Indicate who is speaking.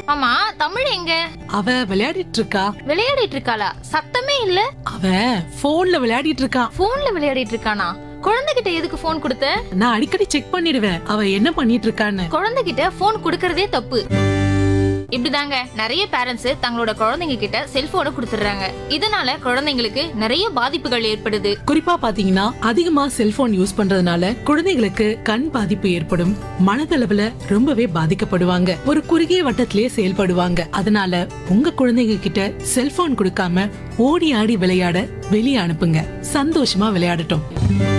Speaker 1: ஆமா தமிழ் எங்க
Speaker 2: அவ விளையாடிட்டு இருக்கா
Speaker 1: விளையாடிட்டு இருக்காளா சத்தமே இல்ல
Speaker 2: அவ போன்ல விளையாடிட்டு இருக்கா
Speaker 1: போன்ல விளையாடிட்டு இருக்கானா குழந்தைகிட்ட எதுக்கு போன் கொடுத்த
Speaker 2: நான் அடிக்கடி செக் பண்ணிடுவேன் அவ என்ன பண்ணிட்டு இருக்கான்னு
Speaker 1: குழந்தைகிட்ட போன் கொடுக்கறதே தப்பு இப்படிதாங்க நிறைய பேரண்ட்ஸ் தங்களோட குழந்தைங்க கிட்ட செல்போனை கொடுத்துடுறாங்க இதனால குழந்தைங்களுக்கு நிறைய பாதிப்புகள் ஏற்படுது
Speaker 2: குறிப்பா பாத்தீங்கன்னா அதிகமா செல்போன் யூஸ் பண்றதுனால குழந்தைங்களுக்கு கண் பாதிப்பு ஏற்படும் மனதளவுல ரொம்பவே பாதிக்கப்படுவாங்க ஒரு குறுகிய வட்டத்திலேயே செயல்படுவாங்க அதனால உங்க குழந்தைங்க கிட்ட செல்போன் கொடுக்காம ஓடி ஆடி விளையாட வெளியே அனுப்புங்க சந்தோஷமா விளையாடட்டும்